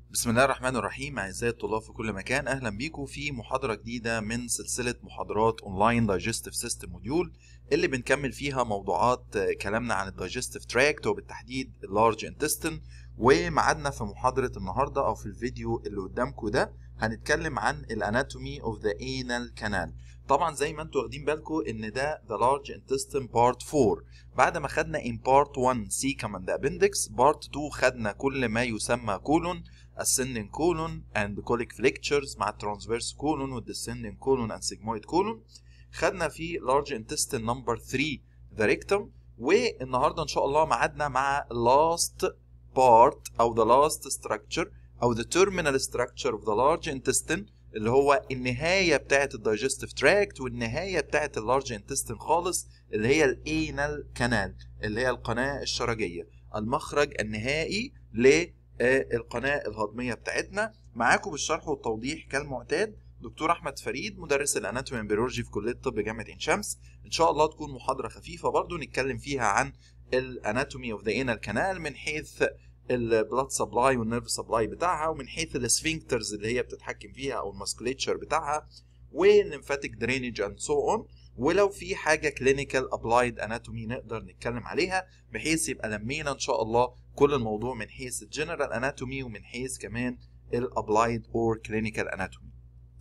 بسم الله الرحمن الرحيم أعزائي الطلاب في كل مكان أهلا بيكم في محاضرة جديدة من سلسلة محاضرات أونلاين دايجستيف سيستم موديول اللي بنكمل فيها موضوعات كلامنا عن الدايجستيف تراكت وبالتحديد اللارج انتستين ومعادنا في محاضرة النهاردة أو في الفيديو اللي قدامكم ده هنتكلم عن الاناتومي اوف ذا انال كانال طبعا زي ما انتم واخدين بالكم ان ده the large intestine part 4 بعد ما خدنا in part 1 cecum and appendix part 2 خدنا كل ما يسمى كولون ascending colon and colic flexures مع transverse colon و descending colon and sigmoid colon خدنا في large intestine number 3 the rectum والنهارده ان شاء الله معادنا مع last part او the last structure او the terminal structure of the large intestine اللي هو النهايه بتاعه الدايجستيف تراكت والنهايه بتاعه اللارج انتستين خالص اللي هي الانال كانال اللي هي القناه الشرجيه المخرج النهائي للقناه الهضميه بتاعتنا معاكم بالشرح والتوضيح كالمعتاد دكتور احمد فريد مدرس الاناتومي امبريولوجي في كليه طب جامعه عين شمس ان شاء الله تكون محاضره خفيفه برضو نتكلم فيها عن الاناتومي اوف ذا انال كانال من حيث البلاد سبلاي والنيرف سبلاي بتاعها ومن حيث السفنكترز اللي هي بتتحكم فيها او الماسكليتشر بتاعها والليمفاتيك درينج اند سو اون ولو في حاجه كلينيكال ابلايد اناتومي نقدر نتكلم عليها بحيث يبقى لمينا ان شاء الله كل الموضوع من حيث الجنرال اناتومي ومن حيث كمان الابلايد اور كلينيكال اناتومي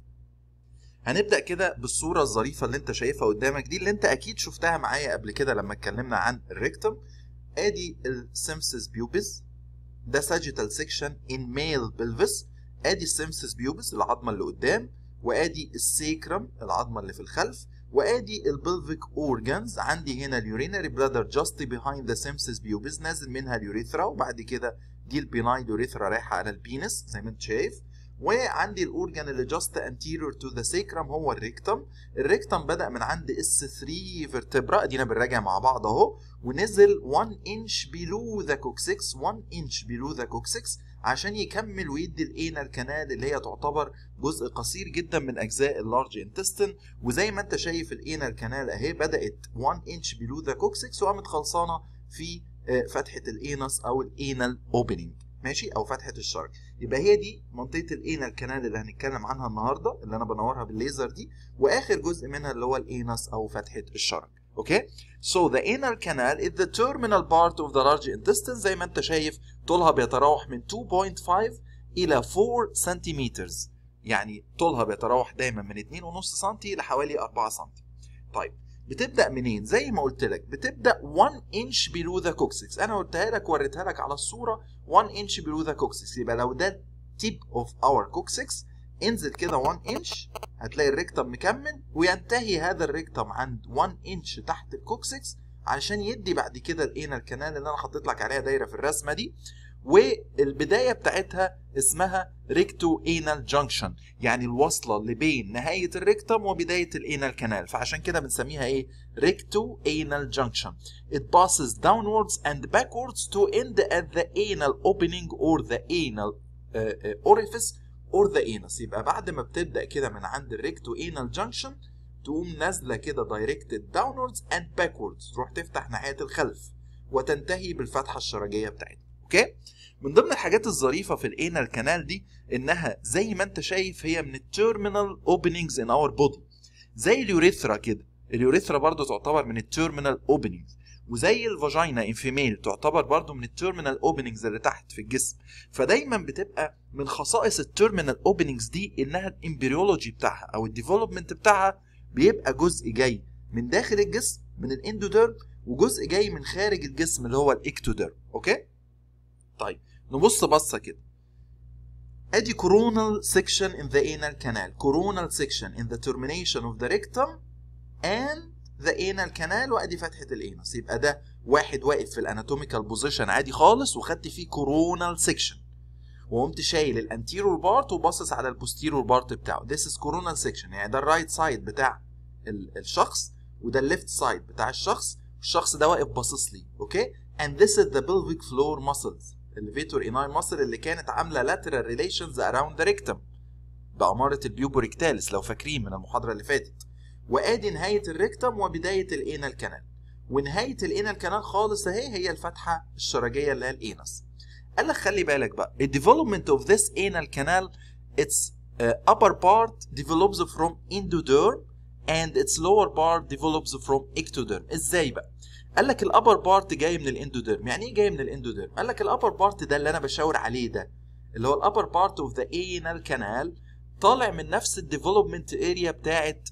هنبدا كده بالصوره الظريفه اللي انت شايفها قدامك دي اللي انت اكيد شفتها معايا قبل كده لما اتكلمنا عن الريكتم ادي السيمسس بيوبس ده ساجيتال سيكشن ان ميل بلفس ادي السيمسس بيوبس العظمه اللي قدام وادي السيكرم العظمه اللي في الخلف وادي البلفيك اورجانز عندي هنا اليورينري بلادر جاست بيهايند ذا سيمسس بيوبس نازل منها اليوريثرا وبعد كده دي البينايد يوريثرا رايحه على البينس زي ما انت شايف وعندي الاورجان اللي جاست انتيريور تو ذا سيكرم هو الريكتم الريكتم بدا من عند اس 3 فيرتبرا ادينا بنراجع مع بعض اهو ونزل 1 انش بيلو ذا كوكسكس 1 انش بيلو ذا كوكسكس عشان يكمل ويدي الانال كانال اللي هي تعتبر جزء قصير جدا من اجزاء اللارج انتستين وزي ما انت شايف الانال كانال اهي بدات 1 انش بيلو ذا كوكسكس وقامت خلصانه في فتحه الانس او الانال اوبننج ماشي او فتحه الشرج يبقى هي دي منطقه الانال كانال اللي هنتكلم عنها النهارده اللي انا بنورها بالليزر دي واخر جزء منها اللي هو الانس او فتحه الشرج اوكي so the anal canal is the terminal part of the large intestine زي ما انت شايف طولها بيتراوح من 2.5 الى 4 سنتيمترز يعني طولها بيتراوح دايما من 2.5 سم لحوالي 4 سم طيب بتبدا منين زي ما قلت لك بتبدا 1 انش بيلو ذا كوكسكس انا قلتها لك وريتها لك على الصوره 1 انش بيلو ذا كوكسكس يبقى لو ده تيب اوف اور كوكسكس انزل كده 1 انش هتلاقي الريكتم مكمل وينتهي هذا الريكتم عند 1 انش تحت الكوكسكس علشان يدي بعد كده الانال كانال اللي انا حطيت لك عليها دايره في الرسمه دي والبدايه بتاعتها اسمها ريكتو انال جانكشن يعني الوصله اللي بين نهايه الريكتم وبدايه الانال كانال فعشان كده بنسميها ايه ريكتو انال جانكشن it passes downwards and backwards to end at the anal opening or the anal uh, uh, orifice or the anus يبقى بعد ما بتبدا كده من عند الريكتو انال جانكشن تقوم نازله كده دايركتد داونوردز اند باكوردز تروح تفتح ناحيه الخلف وتنتهي بالفتحه الشرجيه بتاعتها اوكي من ضمن الحاجات الظريفه في الانال كانال دي انها زي ما انت شايف هي من التيرمينال اوبننجز ان اور بودي زي اليوريثرا كده اليوريثرا برضو تعتبر من التيرمينال اوبننجز وزي الفاجينا ان فيميل تعتبر برضو من التيرمينال اوبننجز اللي تحت في الجسم فدايما بتبقى من خصائص التيرمينال اوبننجز دي انها الامبريولوجي بتاعها او الديفلوبمنت بتاعها بيبقى جزء جاي من داخل الجسم من الاندوديرم وجزء جاي من خارج الجسم اللي هو الاكتوديرم اوكي طيب نبص بصه كده ادي coronal section in the anal canal coronal section in the termination of the rectum and the anal canal وادي فتحه الانس يبقى ده واحد واقف في الاناتوميكال بوزيشن عادي خالص وخدت فيه coronal section وقمت شايل الانتيرور بارت وباصص على البوستيرور بارت بتاعه this is coronal section يعني ده الرايت سايد بتاع الشخص وده الليفت سايد بتاع الشخص الشخص ده واقف باصص لي اوكي and this is the pelvic floor muscles الليفيتور اناي ماسل اللي كانت عامله lateral relations around the rectum بأمارة البيوبوريكتالس لو فاكرين من المحاضرة اللي فاتت وادي نهاية الريكتم وبداية الانال كانال ونهاية الانال كانال خالص اهي هي الفتحة الشرجية اللي هي الانس قال لك خلي بالك بقى the development of this anal canal its uh, upper part develops from endoderm and its lower part develops from ectoderm ازاي بقى قال لك الابر بارت جاي من الاندوديرم يعني ايه جاي من الاندوديرم قال لك الابر بارت ده اللي انا بشاور عليه ده اللي هو الابر بارت اوف ذا انال كانال طالع من نفس الديفلوبمنت اريا بتاعت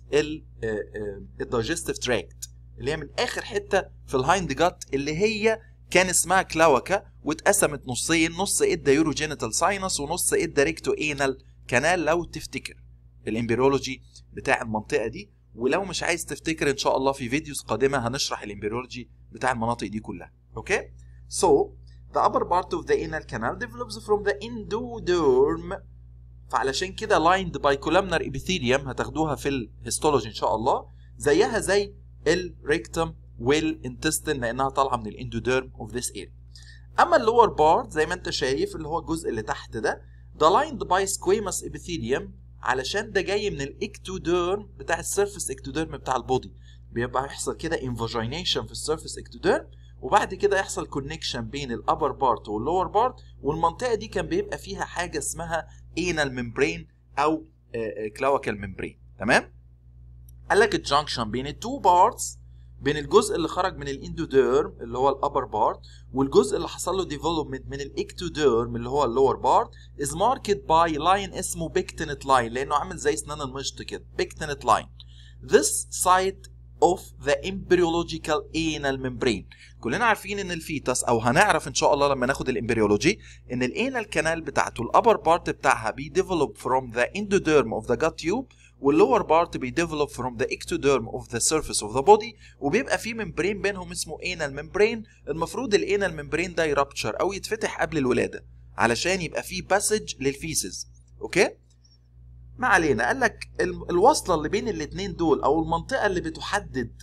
الدايجستيف تراكت اللي هي من اخر حته في الهايند جات اللي هي كان اسمها كلاوكا واتقسمت نصين نص ادى يوروجينيتال ساينس ونص ادى ريكتو انال كانال لو تفتكر الامبريولوجي بتاع المنطقه دي ولو مش عايز تفتكر ان شاء الله في فيديوز قادمه هنشرح الامبريولوجي بتاع المناطق دي كلها اوكي so the upper part of the anal canal develops from the endoderm فعلشان كده lined by columnar epithelium هتاخدوها في الهيستولوجي ان شاء الله زيها زي الريكتم والانتستين لانها طالعه من الاندوديرم اوف ذيس area اما اللور بارت زي ما انت شايف اللي هو الجزء اللي تحت ده ده lined by squamous epithelium علشان ده جاي من الاكتوديرم بتاع السيرفيس اكتوديرم بتاع البودي بيبقى يحصل كده انفاجينيشن في السيرفيس اكتوديرم وبعد كده يحصل كونكشن بين الابر بارت واللور بارت والمنطقه دي كان بيبقى فيها حاجه اسمها انال ممبرين او كلاوكال ممبرين تمام قال لك الجنكشن بين التو بارتس بين الجزء اللي خرج من الاندوديرم اللي هو الابر بارت والجزء اللي حصل له ديفلوبمنت من الاكتوديرم اللي هو اللور بارت از ماركت باي لاين اسمه بيكتنت لاين لانه عامل زي اسنان المشط كده بيكتنت لاين This site of the embryological anal membrane كلنا عارفين ان الفيتس او هنعرف ان شاء الله لما ناخد الامبريولوجي ان الانال كانال بتاعته الابر بارت بتاعها بيديفلوب from the endoderm of the gut tube واللور بارت بيديفلوب from the ectoderm of the surface of the body وبيبقى في ممبرين بينهم اسمه anal membrane المفروض الانال ممبرين ده يرابتشر او يتفتح قبل الولاده علشان يبقى فيه باسج للفيسز اوكي ما علينا قال لك الوصله اللي بين الاثنين دول او المنطقه اللي بتحدد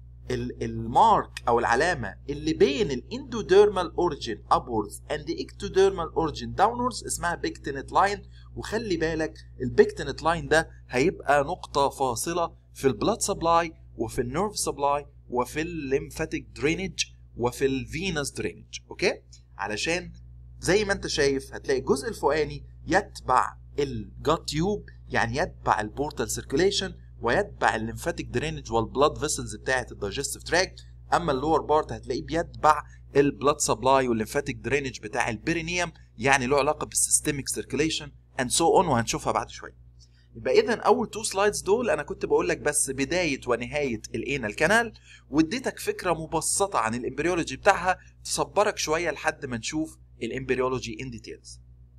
المارك او العلامه اللي بين الاندوديرمال اوريجين upwards and the ectodermal origin downwards اسمها بيكتنت لاين وخلي بالك البيكتنت لاين ده هيبقى نقطه فاصله في البلاد سبلاي وفي النيرف سبلاي وفي الليمفاتيك درينج وفي الفينس درينج اوكي علشان زي ما انت شايف هتلاقي الجزء الفوقاني يتبع الجات تيوب يعني يتبع البورتال سيركيليشن ويتبع الليمفاتيك درينج والبلاد فيسلز بتاعه الدايجستيف تراكت اما اللور بارت هتلاقيه بيتبع البلاد سبلاي والليمفاتيك درينج بتاع البيرينيوم يعني له علاقه بالسيستميك سيركيليشن اند سو اون وهنشوفها بعد شويه يبقى اذا اول تو سلايدز دول انا كنت بقول لك بس بدايه ونهايه الانال كانال واديتك فكره مبسطه عن الامبريولوجي بتاعها تصبرك شويه لحد ما نشوف الامبريولوجي ان ديتيلز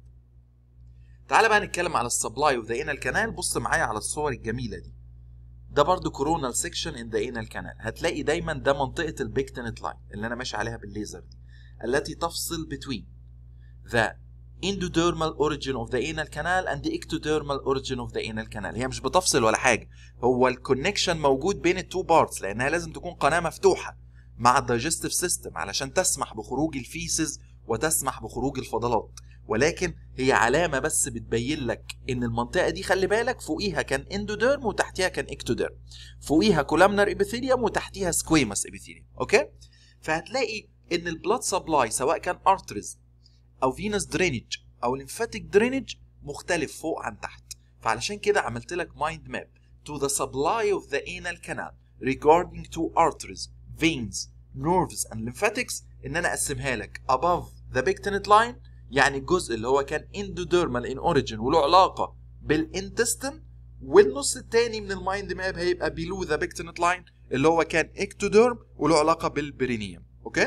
تعال بقى نتكلم على السبلاي اوف ذا انال كانال بص معايا على الصور الجميله دي ده برضو كورونال سيكشن ان ذا انال كانال هتلاقي دايما ده منطقه البيكتنت لاين اللي انا ماشي عليها بالليزر دي التي تفصل between the endodermal origin of the anal canal and the ectodermal origin of the anal canal هي مش بتفصل ولا حاجه هو الكونكشن موجود بين التو بارتس لانها لازم تكون قناه مفتوحه مع الدايجستيف سيستم علشان تسمح بخروج الفيسز وتسمح بخروج الفضلات ولكن هي علامه بس بتبين لك ان المنطقه دي خلي بالك فوقيها كان اندوديرم وتحتيها كان اكتوديرم فوقيها كولامنر ابيثيليوم وتحتيها سكويمس ابيثيليوم اوكي فهتلاقي ان البلاد سبلاي سواء كان ارتريز او فينس درينج او ليمفاتيك درينج مختلف فوق عن تحت فعلشان كده عملت لك مايند ماب to the supply of the anal canal regarding to arteries veins nerves and lymphatics ان انا اقسمها لك above the pectinate line يعني الجزء اللي هو كان اندوديرمال ان اوريجين وله علاقه بالانتستين والنص الثاني من المايند ماب هيبقى بيلو ذا بيكتنت لاين اللي هو كان اكتوديرم وله علاقه بالبرينيوم اوكي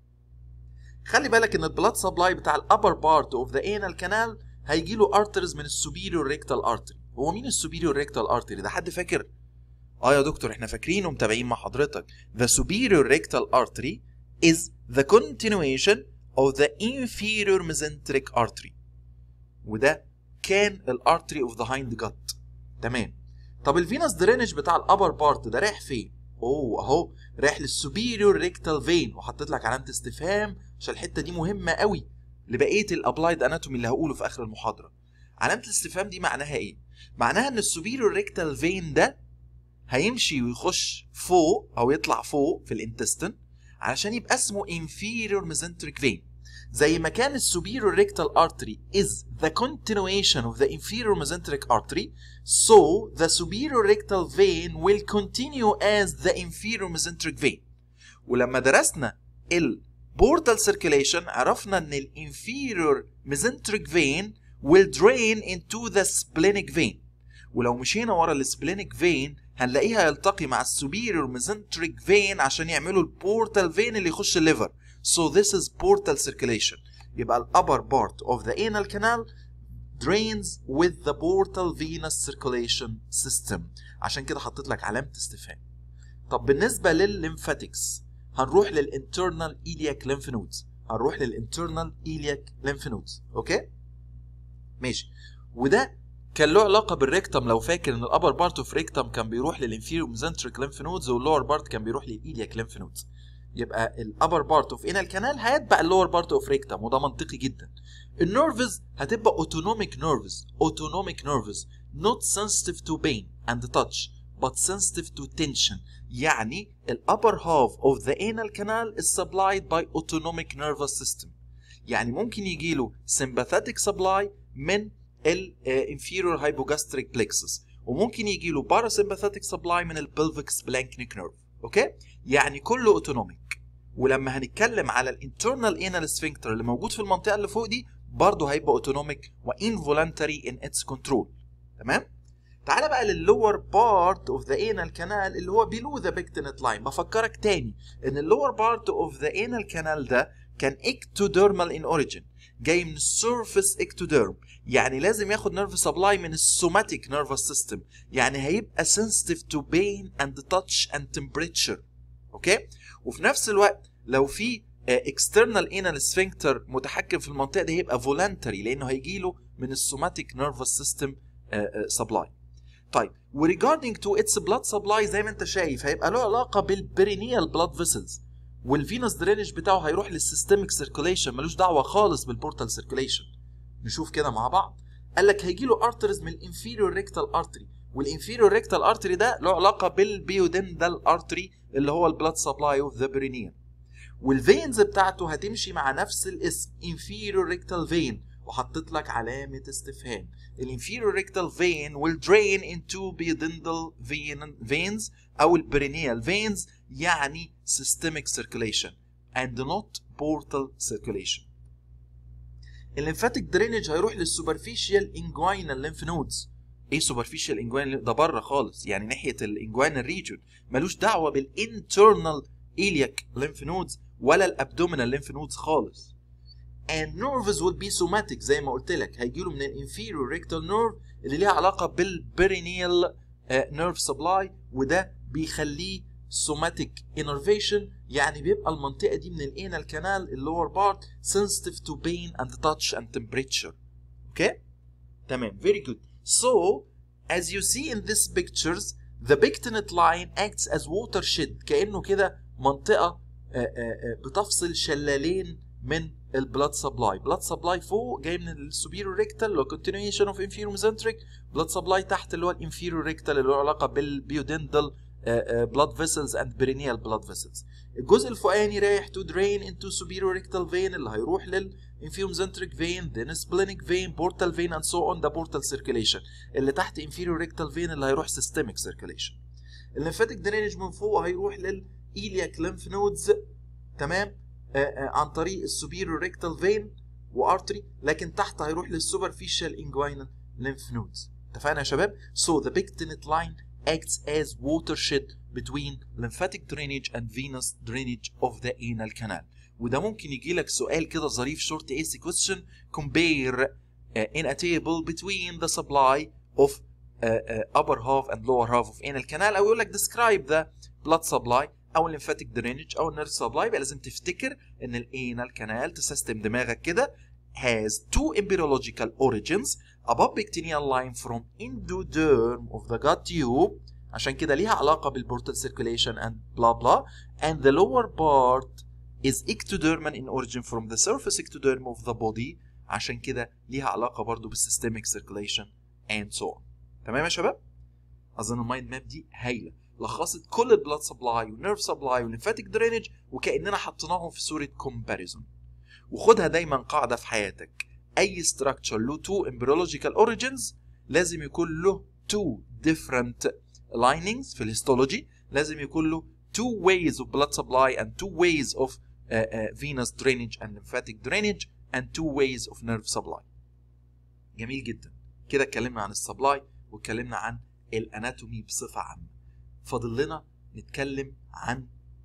خلي بالك ان البلاد سبلاي بتاع الابر بارت اوف ذا انال كانال هيجي له ارترز من السوبيريور ريكتال ارتري هو مين السوبيريور ريكتال ارتري ده حد فاكر اه يا دكتور احنا فاكرين ومتابعين مع حضرتك the superior rectal artery is the continuation of the inferior mesenteric artery وده كان الارتري اوف ذا هايند جت تمام طب الفينس درينج بتاع الابر بارت ده رايح فين اوه اهو رايح للسوبيريور ريكتال فين وحطيت لك علامه استفهام عشان الحته دي مهمه قوي لبقيه الابلايد اناتومي اللي هقوله في اخر المحاضره علامه الاستفهام دي معناها ايه معناها ان السوبيريور ريكتال فين ده هيمشي ويخش فوق او يطلع فوق في الانتستين علشان يبقى اسمه inferior mesenteric vein زي ما كان السوبيريور rectal artery is the continuation of the inferior mesenteric artery so the superior rectal vein will continue as the inferior mesenteric vein ولما درسنا البورتال circulation عرفنا ان الانفيريور mesenteric vein will drain into the splenic vein ولو مشينا ورا السبلينيك فين هنلاقيها يلتقي مع السوبيريور ميزنتريك فين عشان يعملوا البورتال فين اللي يخش الليفر so this is portal circulation يبقى ال upper part of the anal canal drains with the portal venous circulation system عشان كده حطيت لك علامة استفهام طب بالنسبة للليمفاتكس هنروح للانترنال ايلياك lymph nodes هنروح للانترنال ايلياك lymph nodes اوكي ماشي وده كان له علاقه بالريكتم لو فاكر ان الابر بارت اوف ريكتم كان بيروح للانفيريور ميزنتريك ليمف نودز واللور بارت كان بيروح للايلياك ليمف نودز يبقى الابر بارت اوف انال كانال هيتبع اللور بارت اوف ريكتم وده منطقي جدا النيرفز هتبقى اوتونوميك نيرفز اوتونوميك نيرفز not sensitive to pain and touch but sensitive to tension يعني الابر half of the anal canal is supplied by autonomic nervous system يعني ممكن يجي له sympathetic supply من الانفيرور هايبوجاستريك بلكسس وممكن يجي له باراسمباثيك سبلاي من البلفيك سبلانكنيك نيرف اوكي يعني كله اوتونوميك ولما هنتكلم على الانترنال انال سفنكتر اللي موجود في المنطقه اللي فوق دي برضه هيبقى اوتونوميك وانفولنتري ان اتس كنترول تمام تعالى بقى لللور بارت اوف ذا انال كانال اللي هو بيلو ذا بيكتنت لاين بفكرك تاني ان اللور بارت اوف ذا انال كانال ده كان اكتوديرمال ان اوريجين جاي من السيرفيس اكتوديرم يعني لازم ياخد نيرف سبلاي من السوماتيك نيرفس سيستم يعني هيبقى sensitive to pain and touch and temperature اوكي وفي نفس الوقت لو في اكسترنال انال سفنكتر متحكم في المنطقه دي هيبقى فولنتري لانه هيجي له من السوماتيك نيرفس سيستم سبلاي طيب وريجاردنج تو اتس بلاد سبلاي زي ما انت شايف هيبقى له علاقه بالبرينيال بلاد فيسلز والفينوس درينج بتاعه هيروح للسيستميك سيركوليشن ملوش دعوه خالص بالبورتال سيركوليشن نشوف كده مع بعض قال لك هيجي له ارترز من الانفيريور ريكتال ارتري والانفيريور ريكتال ارتري ده له علاقه بالبيودندال ارتري اللي هو البلاد سبلاي اوف ذا برينيوم والفينز بتاعته هتمشي مع نفس الاسم انفيريور ريكتال فين وحطيت لك علامه استفهام الانفيريور ريكتال فين will drain into pudendal vein veins او البرينيال veins يعني systemic circulation and not portal circulation الليمفاتيك درينج هيروح للسوبرفيشال انجوينال ليمف نودز ايه سوبرفيشال انجوينال ده بره خالص يعني ناحيه الانجوينال ريجون ملوش دعوه بالانترنال ايلياك ليمف نودز ولا الابدومينال ليمف نودز خالص and nerves will be somatic زي ما قلت لك هيجي له من الانفيريور ريكتال نيرف اللي ليها علاقه بالبرينيال نيرف سبلاي وده بيخليه سوماتيك انرفيشن يعني بيبقى المنطقه دي من الانال كانال اللور بارت sensitive to pain and touch and temperature اوكي تمام very good so as you see in these pictures the pectinate line acts as watershed كانه كده منطقه بتفصل شلالين من البلاد سبلاي بلاد سبلاي فوق جاي من السوبيريور ريكتال اللي هو continuation اوف inferior mesenteric بلاد سبلاي تحت اللي هو الانفيريور ريكتال اللي له علاقه بالبيودندل blood vessels and perineal blood vessels الجزء الفوقاني رايح to drain into superior rectal vein اللي هيروح لل inferior mesenteric vein then splenic vein portal vein and so on ده portal circulation اللي تحت inferior rectal vein اللي هيروح systemic circulation الليمفاتيك درينج من فوق هيروح للإيلياك lymph nodes تمام آآ آآ عن طريق السوبيريور ريكتال فين وارتري لكن تحت هيروح للسوبرفيشال انجوينال lymph nodes اتفقنا يا شباب so the pectinate line acts as watershed between lymphatic drainage and venous drainage of the anal canal وده ممكن يجي لك سؤال كده ظريف short AC question compare uh, in a table between the supply of uh, uh, upper half and lower half of anal canal او يقول لك describe the blood supply او lymphatic drainage او nerve supply يبقى لازم تفتكر ان الانال canal تسيستم دماغك كده has two embryological origins a pectineal line from endoderm of the gut tube عشان كده ليها علاقة بالبورتال circulation and blah blah and the lower part is ectodermal in origin from the surface ectoderm of the body عشان كده ليها علاقة برضو بالsystemic circulation and so on تمام يا شباب؟ أظن المايند ماب دي هايلة لخصت كل البلاد سبلاي والنيرف سبلاي والليمفاتيك درينج وكأننا حطيناهم في صورة كومباريزون وخدها دايما قاعده في حياتك اي structure له two embryological origins لازم يكون له two different linings في الهيستولوجي لازم يكون له two ways of blood supply and two ways of uh, uh, venous drainage and lymphatic drainage and two ways of nerve supply جميل جدا كده اتكلمنا عن السبلاي واتكلمنا عن الاناتومي بصفه عامه فاضل لنا نتكلم عن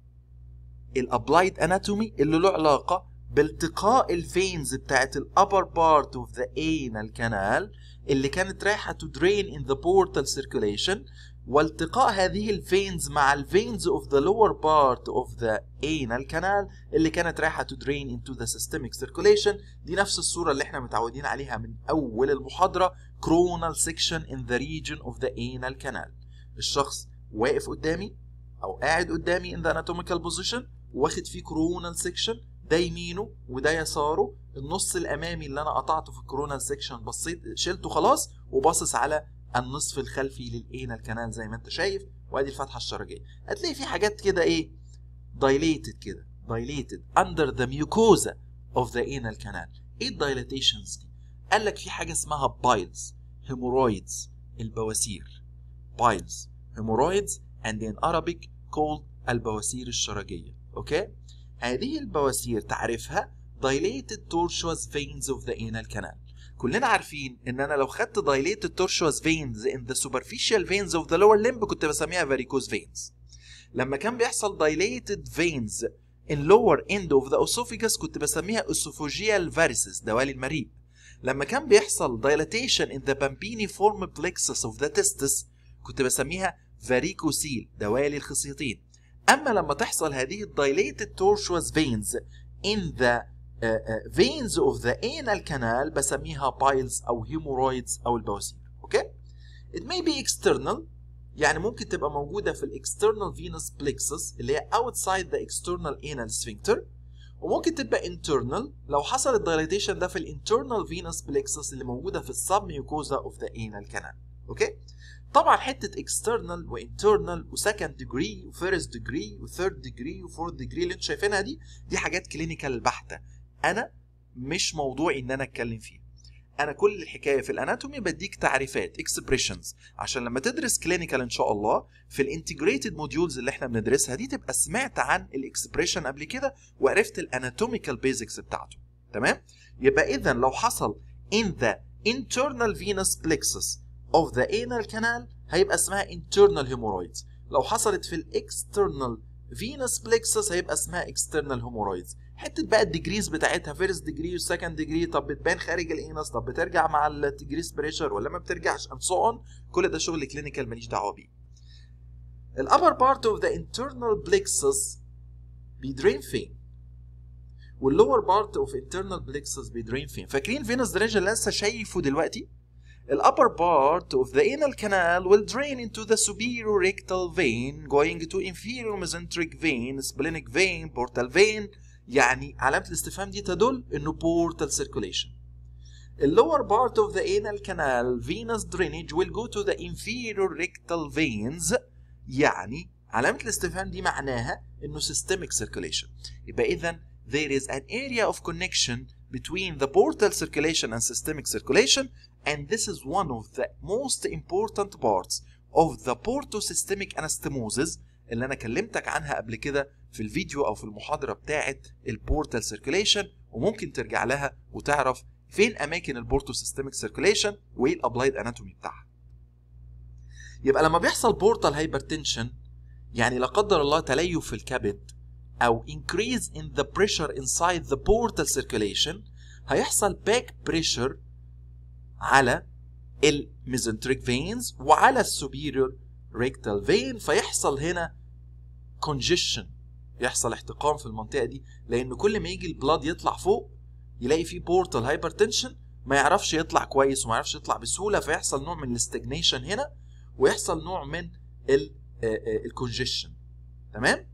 الابلايد اناتومي اللي له علاقه بالتقاء الفينز بتاعت الابر بارت اوف ذا anal كانال اللي كانت رايحه تو درين ان ذا بورتال سيركيوليشن والتقاء هذه الفينز مع الفينز اوف ذا lower بارت اوف ذا anal كانال اللي كانت رايحه تو درين انتو ذا systemic سيركيوليشن دي نفس الصوره اللي احنا متعودين عليها من اول المحاضره coronal section in the region of the anal canal الشخص واقف قدامي او قاعد قدامي in the anatomical position واخد فيه coronal section ده يمينه وده يساره النص الامامي اللي انا قطعته في الكورونال سيكشن بصيت شلته خلاص وباصص على النصف الخلفي للانال كانال زي ما انت شايف وادي الفتحه الشرجيه هتلاقي في حاجات كده ايه dilated كده dilated under the mucosa of the anal canal ايه الدايليتيشنز دي قال لك في حاجه اسمها بايلز هيمورويدز البواسير بايلز هيمورويدز and in Arabic called البواسير الشرجيه اوكي هذه البواسير تعرفها dilated tortuous veins of the anal canal كلنا عارفين ان انا لو خدت dilated tortuous veins in the superficial veins of the lower limb كنت بسميها varicose veins لما كان بيحصل dilated veins in lower end of the esophagus كنت بسميها esophageal varices دوالي المريء لما كان بيحصل dilatation in the pampiniform plexus of the testis كنت بسميها varicocele دوالي الخصيتين اما لما تحصل هذه dilated tortuous veins in the uh, uh, veins of the anal canal بسميها piles او hemorrhoids او البواسير اوكي it may be external يعني ممكن تبقى موجوده في الاكسترنال فينوس plexus اللي هي outside the external anal sphincter وممكن تبقى internal لو حصل الدايليتيشن ده في الانترنال فينوس plexus اللي موجوده في السب ميوكوزا اوف ذا anal canal اوكي طبعا حته اكسترنال وانترنال وسكند ديجري وفيرست ديجري وثيرد ديجري وفورث ديجري اللي انتوا شايفينها دي دي حاجات كلينيكال بحته انا مش موضوعي ان انا اتكلم فيها انا كل الحكايه في الاناتومي بديك تعريفات اكسبريشنز عشان لما تدرس كلينيكال ان شاء الله في الانتجريتد موديولز اللي احنا بندرسها دي تبقى سمعت عن الاكسبريشن قبل كده وعرفت الاناتوميكال بيزكس بتاعته تمام يبقى اذا لو حصل in the internal venous plexus of the anal canal هيبقى اسمها internal hemorrhoids لو حصلت في الاكسترنال venous plexus هيبقى اسمها external hemorrhoids حته بقى الديجريز بتاعتها فيرست ديجري وسكند ديجري طب بتبان خارج الانس طب بترجع مع الديجريس بريشر ولا ما بترجعش and so on كل ده شغل كلينيكال ماليش دعوه بيه الابر بارت اوف ذا internal plexus بيدرين فين واللور بارت اوف internal plexus بيدرين فين فاكرين فينوس درينج اللي لسه شايفه دلوقتي The upper part of the anal canal will drain into the superior rectal vein going to inferior mesenteric vein, splenic vein, portal vein يعني علامة الاستفهام دي تدل انه portal circulation. The lower part of the anal canal venous drainage will go to the inferior rectal veins يعني علامة الاستفهام دي معناها انه systemic circulation. يبقى اذا there is an area of connection between the portal circulation and systemic circulation and this is one of the most important parts of the portosystemic anastomosis اللي انا كلمتك عنها قبل كده في الفيديو او في المحاضره بتاعه البورتال سيركيليشن وممكن ترجع لها وتعرف فين اماكن البورتوسيستميك سيركيليشن وايه الابلايد اناتومي بتاعها يبقى لما بيحصل بورتال هايبرتنشن يعني لا قدر الله تليف في الكبد او increase in the pressure inside the portal circulation هيحصل باك بريشر على الميزنتريك فينز وعلى السوبيريور ريكتال فين فيحصل هنا congestion يحصل احتقان في المنطقه دي لان كل ما يجي البلاد يطلع فوق يلاقي فيه بورتال هايبرتنشن ما يعرفش يطلع كويس وما يعرفش يطلع بسهوله فيحصل نوع من الاستجنيشن هنا ويحصل نوع من الكونجيشن تمام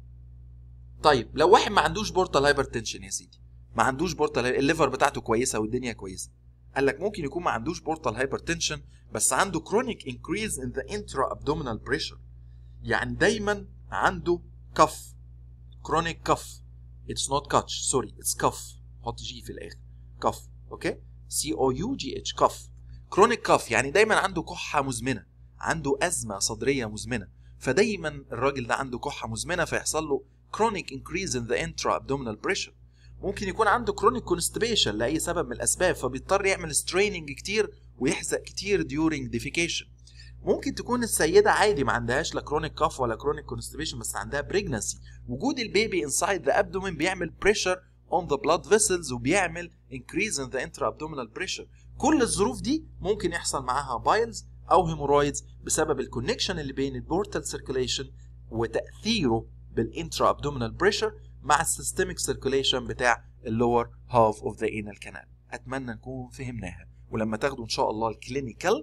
طيب لو واحد ما عندوش بورتال هايبرتنشن يا سيدي ما عندوش بورتال الليفر بتاعته كويسه والدنيا كويسه قال لك ممكن يكون ما عندوش بورتال هايبرتنشن بس عنده كرونيك انكريز ان ذا انترا ابدومينال بريشر يعني دايما عنده كف كرونيك كف اتس نوت كاتش سوري اتس كف حط جي في الاخر كف اوكي سي او يو جي اتش كف كرونيك كف يعني دايما عنده كحه مزمنه عنده ازمه صدريه مزمنه فدايما الراجل ده عنده كحه مزمنه فيحصل له chronic increase in the intra-abdominal pressure ممكن يكون عنده chronic constipation لأي سبب من الأسباب فبيضطر يعمل straining كتير ويحزق كتير during defecation ممكن تكون السيدة عادي ما عندهاش لا chronic cough ولا chronic constipation بس عندها pregnancy وجود البيبي inside the abdomen بيعمل pressure on the blood vessels وبيعمل increase in the intra-abdominal pressure كل الظروف دي ممكن يحصل معاها بايلز او هيمورويدز بسبب الكونكشن اللي بين البورتال سيركيليشن وتاثيره بالانترا ابدومينال بريشر مع السيستميك سيركيليشن بتاع اللور هاف اوف ذا انال كانال اتمنى نكون فهمناها ولما تاخدوا ان شاء الله الكلينيكال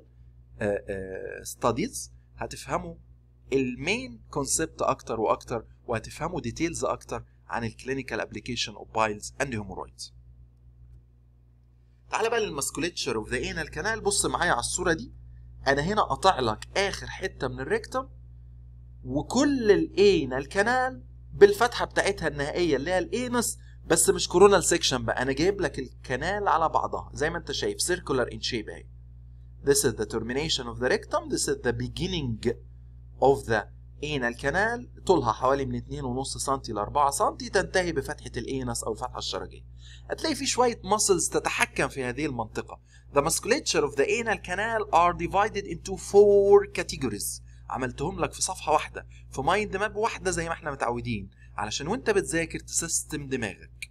ستاديز هتفهموا المين كونسبت اكتر واكتر وهتفهموا ديتيلز اكتر عن الكلينيكال ابلكيشن اوف بايلز اند هيمورويدز تعالى بقى للماسكوليتشر اوف ذا انال كانال بص معايا على الصوره دي انا هنا قاطع لك اخر حته من الريكتم وكل الانال كانال بالفتحه بتاعتها النهائيه اللي هي الانس بس مش كورونال سيكشن بقى انا جايب لك الكنال على بعضها زي ما انت شايف سيركولار ان شيب اهي This is the termination of the rectum. This is the beginning of the anal canal. طولها حوالي من 2.5 سم ل 4 سم تنتهي بفتحة الانس أو الفتحة الشرجية. هتلاقي في شوية muscles تتحكم في هذه المنطقة. The musculature of the anal canal are divided into four categories. عملتهم لك في صفحة واحدة في مايند ماب واحدة زي ما احنا متعودين علشان وانت بتذاكر تسيستم دماغك.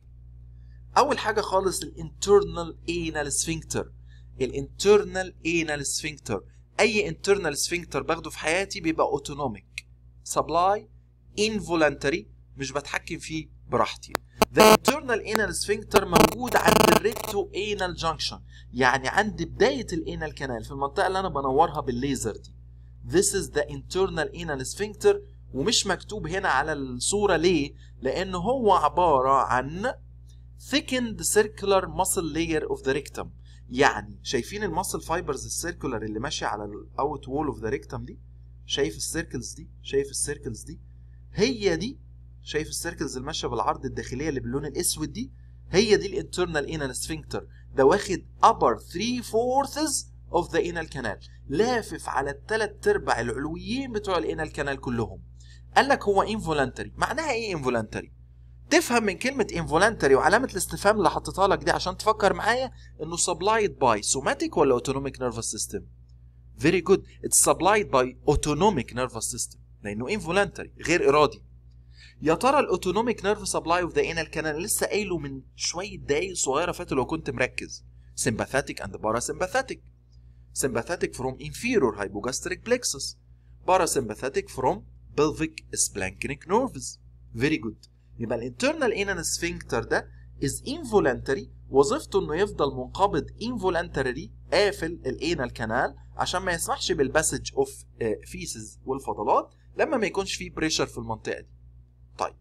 أول حاجة خالص الانترنال anal sphincter. الانترنال انال سفنكتر اي انترنال سفنكتر باخده في حياتي بيبقى اوتونوميك سبلاي انفولانتري مش بتحكم فيه براحتي The internal anal sphincter موجود عند الريكتو anal junction يعني عند بداية الانال كانال في المنطقة اللي أنا بنورها بالليزر دي This is the internal anal sphincter ومش مكتوب هنا على الصورة ليه؟ لأن هو عبارة عن thickened circular muscle layer of the rectum يعني شايفين الماسل فايبرز السيركولار اللي ماشيه على الاوت وول اوف ذا ريكتم دي شايف السيركلز دي شايف السيركلز دي هي دي شايف السيركلز اللي ماشيه بالعرض الداخليه اللي باللون الاسود دي هي دي الانترنال انال سفنكتر ده واخد upper 3 fourths of the anal canal لافف على الثلاث ارباع العلويين بتوع الانال كانال كلهم قال لك هو involuntary معناها ايه involuntary تفهم من كلمة involuntary وعلامة الاستفهام اللي حطيتها لك دي عشان تفكر معايا انه supplied by somatic ولا autonomic nervous system very good it's supplied by autonomic nervous system لانه involuntary غير ارادي يا ترى الاوتونوميك نيرف سبلاي اوف ذا انال كان لسه قايله من شويه دقايق صغيره فاتوا لو كنت مركز sympathetic and parasympathetic sympathetic from inferior hypogastric plexus parasympathetic from pelvic splanchnic nerves very good يبقى الانترنال انال سفنكتر ده is involuntary وظيفته انه يفضل منقبض involuntarily قافل الانال كانال عشان ما يسمحش بالباسج اوف فيسز والفضلات لما ما يكونش فيه بريشر في المنطقه دي طيب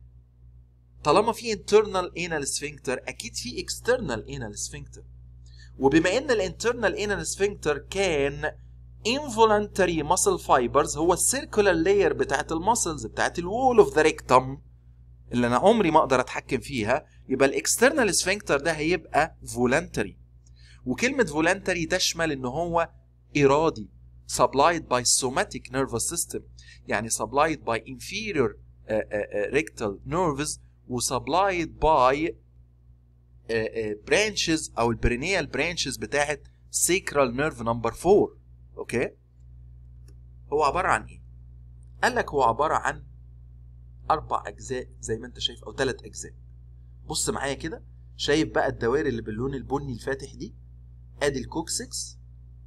طالما في internal anal sphincter اكيد في external anal sphincter وبما ان الانترنال anal sphincter كان involuntary muscle fibers هو السيركولار لاير بتاعت المسلز بتاعت الوول اوف ذا ريكتم اللي انا عمري ما اقدر اتحكم فيها يبقى الاكسترنال سفنكتر ده هيبقى فولنتري وكلمه فولنتري تشمل ان هو ارادي supplied by somatic nervous system يعني supplied by inferior uh, uh, rectal nerves وsupplied by uh, uh, branches او البرينيال branches بتاعت sacral nerve number 4 اوكي هو عباره عن ايه قال لك هو عباره عن اربع اجزاء زي ما انت شايف او ثلاث اجزاء بص معايا كده شايف بقى الدوائر اللي باللون البني الفاتح دي ادي الكوكسكس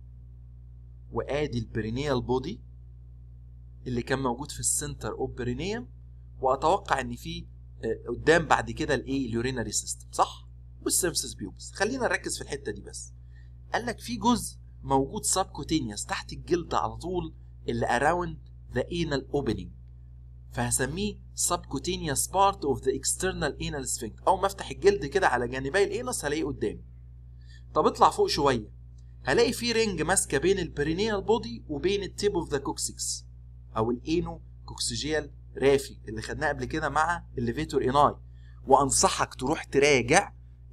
وادي البرينيال بودي اللي كان موجود في السنتر اوف برينيوم واتوقع ان في قدام بعد كده الايه اليورينري سيستم صح والسيرفسس بيوبس خلينا نركز في الحته دي بس قال لك في جزء موجود سبكوتينيوس تحت الجلد على طول اللي اراوند ذا انال اوبننج فهسميه subcutaneous part of the external anal sphincter او ما افتح الجلد كده على جانبي الانس هلاقيه قدامي طب اطلع فوق شويه هلاقي في رينج ماسكه بين البرينيال بودي وبين التيب اوف ذا كوكسكس او الانو كوكسيجيال رافي اللي خدناه قبل كده مع الليفيتور اناي وانصحك تروح تراجع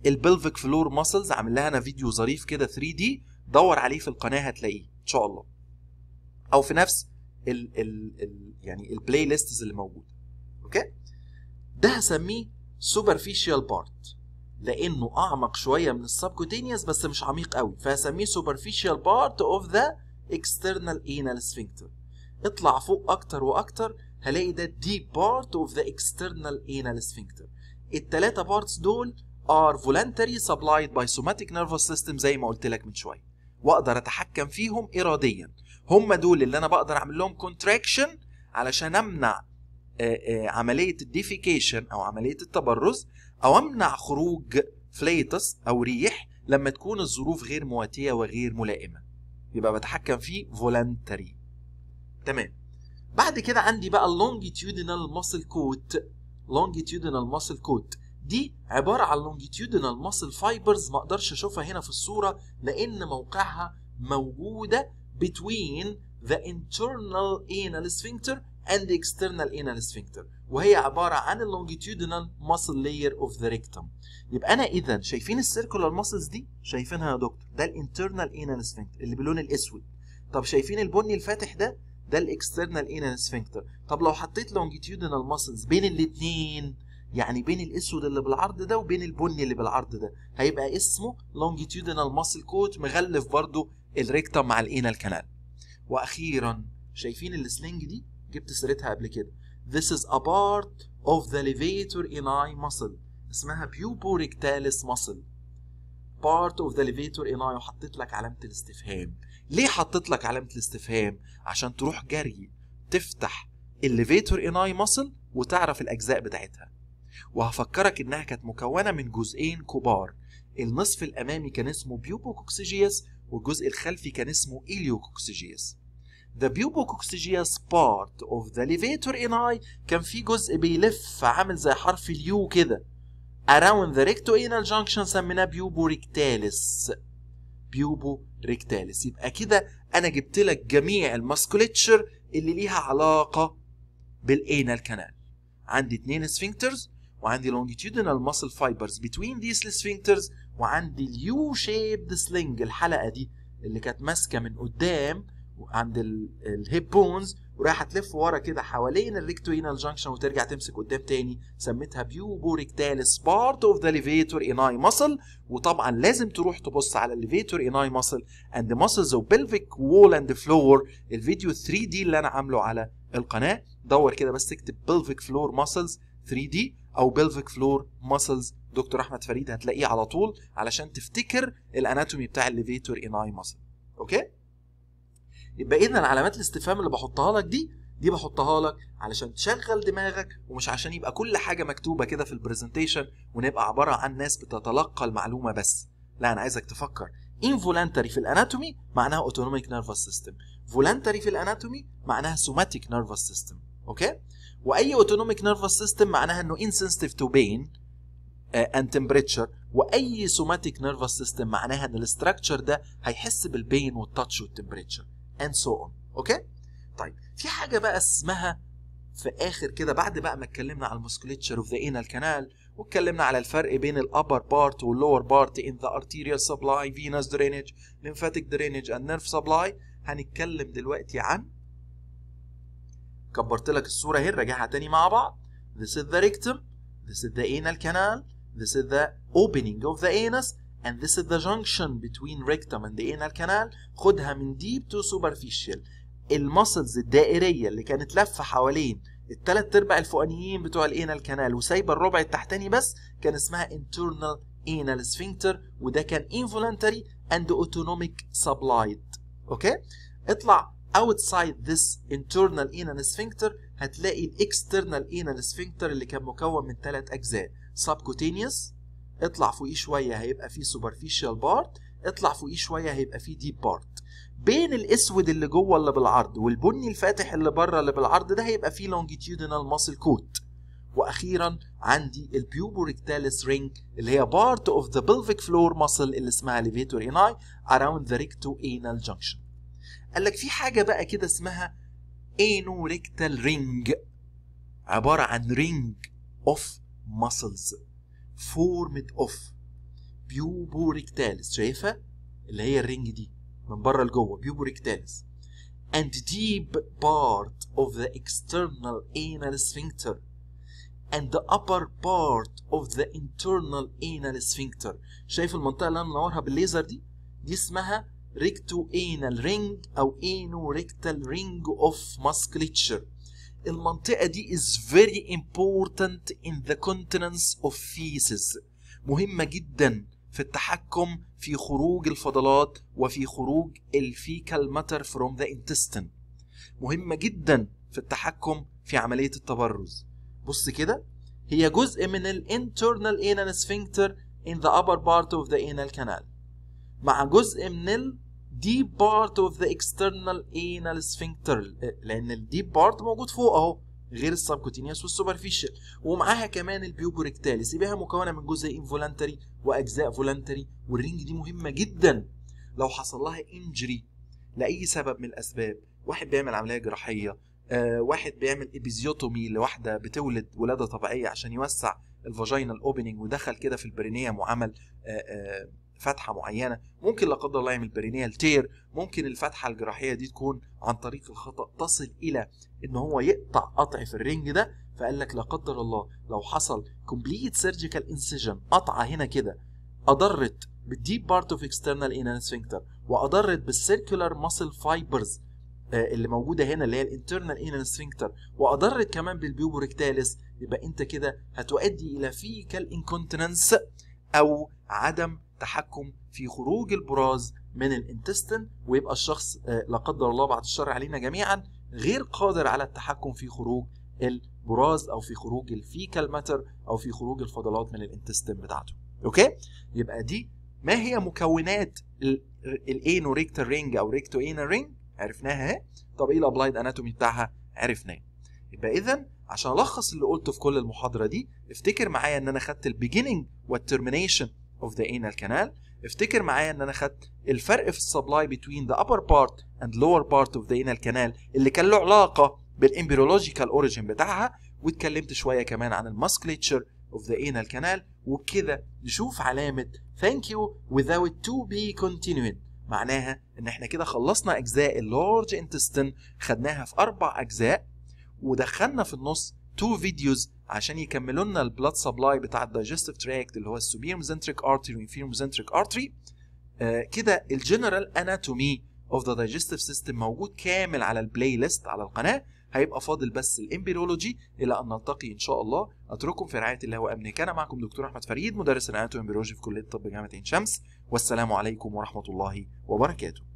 البلفيك فلور ماسلز عامل لها انا فيديو ظريف كده 3 دي دور عليه في القناه هتلاقيه ان شاء الله او في نفس ال ال ال يعني البلاي ليستس اللي موجوده اوكي ده هسميه سوبرفيشال بارت لانه اعمق شويه من السبكوتينيوس بس مش عميق قوي فهسميه سوبرفيشال بارت اوف ذا اكسترنال انال سفنكتر اطلع فوق اكتر واكتر هلاقي ده deep part of the external anal sphincter التلاتة بارتس دول are voluntary supplied by somatic nervous system زي ما قلت لك من شويه واقدر اتحكم فيهم اراديا هم دول اللي انا بقدر اعمل لهم contraction علشان امنع آآ آآ عمليه الديفيكيشن او عمليه التبرز او امنع خروج فليتس او ريح لما تكون الظروف غير مواتيه وغير ملائمه يبقى بتحكم فيه فولنتري تمام بعد كده عندي بقى اللونجيتيودينال ماسل كوت لونجيتيودينال ماسل كوت دي عباره عن لونجيتيودينال ماسل فايبرز ما اقدرش اشوفها هنا في الصوره لان موقعها موجوده between the internal anal sphincter and the external anal sphincter وهي عباره عن اللونجيتيودينال ماسل لاير اوف ذا ريكتم يبقى انا اذا شايفين السيركولار ماسلز دي شايفينها يا دكتور ده الانترنال انال سفنكتر اللي باللون الاسود طب شايفين البني الفاتح ده ده الاكسترنال انال سفنكتر طب لو حطيت لونجيتيودينال ماسلز بين الاثنين يعني بين الاسود اللي بالعرض ده وبين البني اللي بالعرض ده هيبقى اسمه لونجيتيودينال ماسل كوت مغلف برضو الريكتم مع الانال كانال واخيرا شايفين السلنج دي جبت سيرتها قبل كده This is a part of the levator ani muscle اسمها puborectalis muscle part of the levator ani وحطيت لك علامة الاستفهام ليه حطيت لك علامة الاستفهام عشان تروح جري تفتح الليفيتور اناي ماسل وتعرف الاجزاء بتاعتها وهفكرك انها كانت مكونه من جزئين كبار النصف الامامي كان اسمه بيوبوكوكسيجيوس والجزء الخلفي كان اسمه إليوكوكسيجيوس The pubococcygous part of the levator ani كان في جزء بيلف عامل زي حرف اليو كده around the rectoanal junction سميناه بيوبوريكتاليس بيوبوريكتاليس يبقى كده انا جبت لك جميع الماسكوليتشر اللي ليها علاقه بالانال كانال عندي اتنين سفنكترز وعندي longitudinal muscle fibers between these sphincters وعندي اليو شيبد سلينج الحلقه دي اللي كانت ماسكه من قدام عند الهيب بونز ورايحه تلف ورا كده حوالين الريكتوينال جانكشن وترجع تمسك قدام تاني سميتها بيوبوريكتاليس بارت اوف ذا ليفيتور اناي ماسل وطبعا لازم تروح تبص على الليفيتور اناي ماسل اند ماسلز اوف بلفيك وول اند فلور الفيديو 3 دي اللي انا عامله على القناه دور كده بس اكتب بلفيك فلور ماسلز 3 دي او بلفيك فلور ماسلز دكتور احمد فريد هتلاقيه على طول علشان تفتكر الاناتومي بتاع الليفيتور اناي ماسل اوكي يبقى اذا علامات الاستفهام اللي بحطها لك دي دي بحطها لك علشان تشغل دماغك ومش عشان يبقى كل حاجه مكتوبه كده في البرزنتيشن ونبقى عباره عن ناس بتتلقى المعلومه بس لا انا عايزك تفكر involuntary في الاناتومي معناها autonomic nervous system voluntary في الاناتومي معناها somatic nervous system اوكي واي autonomic nervous system معناها انه insensitive to pain and temperature واي somatic nervous system معناها ان الاستراكشر ده هيحس بالبين والتاتش والتمبريتشر and so on اوكي طيب في حاجه بقى اسمها في اخر كده بعد بقى ما اتكلمنا على المسكوليتشر اوف ذا انال كانال واتكلمنا على الفرق بين الابر بارت واللور بارت ان ذا arterial supply venous drainage lymphatic drainage and nerve supply هنتكلم دلوقتي عن كبرت لك الصوره اهي نراجعها تاني مع بعض this is the rectum this is the anal canal this is the opening of the anus and this is the junction between rectum and the anal canal خدها من deep to superficial المسلز الدائريه اللي كانت لفه حوالين الثلاث ارباع الفوقانيين بتوع الانال كانال وسايبه الربع التحتاني بس كان اسمها internal anal sphincter وده كان involuntary and autonomic supplied اوكي اطلع outside this internal anal sphincter هتلاقي الاكسترنال anal sphincter اللي كان مكون من ثلاث اجزاء subcutaneous اطلع فوقيه شويه هيبقى فيه superficial part اطلع فوقيه شويه هيبقى فيه deep part بين الاسود اللي جوه اللي بالعرض والبني الفاتح اللي بره اللي بالعرض ده هيبقى فيه longitudinal muscle coat واخيرا عندي البيوبوريكتاليس رينج اللي هي part of the pelvic floor muscle اللي اسمها levator ani around the rectoanal junction قال لك في حاجه بقى كده اسمها انوريكتال رينج عباره عن رينج اوف muscles formed of بيوبوريكتاليس شايفها اللي هي الرينج دي من بره لجوه بيوبوريكتاليس and deep part of the external anal sphincter and the upper part of the internal anal sphincter شايف المنطقة اللي أنا منورها بالليزر دي دي اسمها recto anal ring أو anal rectal ring of musculature المنطقة دي is very important in the continence of feces مهمة جدا في التحكم في خروج الفضلات وفي خروج الفيكال ماتر from the intestine مهمة جدا في التحكم في عملية التبرز بص كده هي جزء من ال internal anal sphincter in the upper part of the anal canal مع جزء من ال deep part of the external anal sphincter لان ال deep part موجود فوق اهو غير السبكوتينيوس والسوبرفيشال ومعاها كمان البيوبوريكتاليس يبقى مكونه من جزء انفولانتري واجزاء فولانتري والرينج دي مهمه جدا لو حصل لها انجري لاي سبب من الاسباب واحد بيعمل عمليه جراحيه آه واحد بيعمل ابيزيوتومي لواحده بتولد ولاده طبيعيه عشان يوسع الفاجينال اوبننج ودخل كده في البرينيوم وعمل آه آه فتحه معينه ممكن لا قدر الله يعمل برينيال تير ممكن الفتحه الجراحيه دي تكون عن طريق الخطا تصل الى ان هو يقطع قطع في الرنج ده فقال لك لا قدر الله لو حصل كومبليت سيرجيكال انسيجن قطعه هنا كده اضرت بالديب بارت اوف اكسترنال انال سفنكتر واضرت بالسيركولار ماسل فايبرز اللي موجوده هنا اللي هي الانترنال انال سفنكتر واضرت كمان بالبيوبوريكتاليس يبقى انت كده هتؤدي الى فيكال انكونتيننس او عدم تحكم في خروج البراز من الانتستين ويبقى الشخص لا قدر الله بعد الشر علينا جميعا غير قادر على التحكم في خروج البراز او في خروج الفيكال ماتر او في خروج الفضلات من الانتستين بتاعته اوكي يبقى دي ما هي مكونات الانو ريكتال رينج او ريكتو اينال رينج عرفناها اهي طب ايه الابلايد اناتومي بتاعها عرفناه يبقى اذا عشان الخص اللي قلته في كل المحاضره دي افتكر معايا ان انا خدت البيجيننج والترمينيشن of the anal canal افتكر معايا ان انا خدت الفرق في السبلاي between the upper part and lower part of the anal canal اللي كان له علاقه بالامبريولوجيكال اوريجين بتاعها واتكلمت شويه كمان عن الماسكليتشر of the anal canal وبكده نشوف علامه thank you without to be continuing معناها ان احنا كده خلصنا اجزاء اللارج intestine خدناها في اربع اجزاء ودخلنا في النص تو فيديوز عشان يكملوا لنا البلاد سبلاي بتاع الدايجستيف تراكت اللي هو السوبير ميزنتريك ارتري والانفيريور ميزنتريك ارتري آه كده الجنرال اناتومي اوف ذا دايجستيف سيستم موجود كامل على البلاي ليست على القناه هيبقى فاضل بس الامبريولوجي الى ان نلتقي ان شاء الله اترككم في رعايه الله وامنه كان معكم دكتور احمد فريد مدرس الاناتومي والامبريولوجي في كليه طب جامعه عين شمس والسلام عليكم ورحمه الله وبركاته